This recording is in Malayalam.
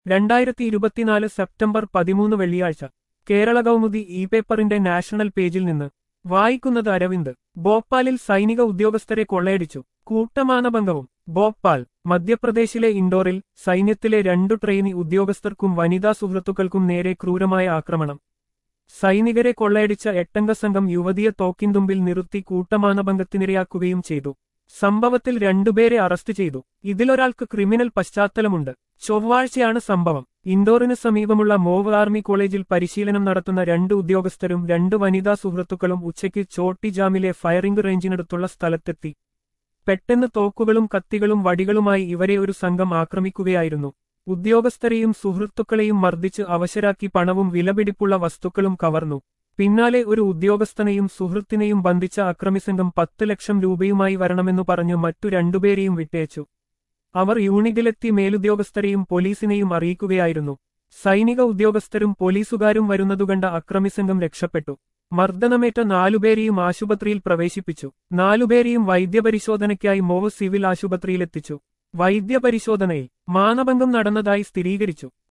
രണ്ടായിരത്തി ഇരുപത്തിനാല് സെപ്റ്റംബർ പതിമൂന്ന് വെള്ളിയാഴ്ച കേരള കൗമുദി ഇ പേപ്പറിന്റെ നാഷണൽ പേജിൽ നിന്ന് വായിക്കുന്നത് അരവിന്ദ് ഭോപ്പാലിൽ സൈനിക ഉദ്യോഗസ്ഥരെ കൊള്ളയടിച്ചു കൂട്ടമാനഭംഗവും ഭോപ്പാൽ മധ്യപ്രദേശിലെ ഇൻഡോറിൽ സൈന്യത്തിലെ രണ്ടു ട്രെയിനി ഉദ്യോഗസ്ഥർക്കും വനിതാ സുഹൃത്തുക്കൾക്കും നേരെ ക്രൂരമായ ആക്രമണം സൈനികരെ കൊള്ളയടിച്ച എട്ടംഗ സംഘം യുവതിയെ തോക്കിൻതുമ്പിൽ നിർത്തി കൂട്ടമാനഭംഗത്തിനിരയാക്കുകയും ചെയ്തു സംഭവത്തിൽ രണ്ടുപേരെ അറസ്റ്റ് ചെയ്തു ഇതിലൊരാൾക്ക് ക്രിമിനൽ പശ്ചാത്തലമുണ്ട് ചൊവ്വാഴ്ചയാണ് സംഭവം ഇൻഡോറിന് സമീപമുള്ള മോവ് ആർമി കോളേജിൽ പരിശീലനം നടത്തുന്ന രണ്ട് ഉദ്യോഗസ്ഥരും രണ്ട് വനിതാ സുഹൃത്തുക്കളും ഉച്ചയ്ക്ക് ചോട്ടിജാമിലെ ഫയറിംഗ് റേഞ്ചിനടുത്തുള്ള സ്ഥലത്തെത്തി പെട്ടെന്ന് തോക്കുകളും കത്തികളും വടികളുമായി ഇവരെ ഒരു സംഘം ആക്രമിക്കുകയായിരുന്നു ഉദ്യോഗസ്ഥരെയും സുഹൃത്തുക്കളെയും മർദ്ദിച്ച് അവശരാക്കി പണവും വിലപിടിപ്പുള്ള വസ്തുക്കളും കവർന്നു പിന്നാലെ ഒരു ഉദ്യോഗസ്ഥനെയും സുഹൃത്തിനെയും ബന്ധിച്ച അക്രമിസംഘം പത്ത് ലക്ഷം രൂപയുമായി വരണമെന്നു പറഞ്ഞു മറ്റു രണ്ടുപേരെയും വിട്ടയച്ചു അവർ യൂണിറ്റിലെത്തി മേലുദ്യോഗസ്ഥരെയും പോലീസിനെയും അറിയിക്കുകയായിരുന്നു സൈനിക ഉദ്യോഗസ്ഥരും പോലീസുകാരും വരുന്നതുകണ്ട അക്രമിസംഘം രക്ഷപ്പെട്ടു മർദ്ദനമേറ്റ നാലുപേരെയും ആശുപത്രിയിൽ പ്രവേശിപ്പിച്ചു നാലുപേരെയും വൈദ്യപരിശോധനയ്ക്കായി മോവ് സിവിൽ ആശുപത്രിയിലെത്തിച്ചു വൈദ്യപരിശോധനയിൽ മാനഭംഗം നടന്നതായി സ്ഥിരീകരിച്ചു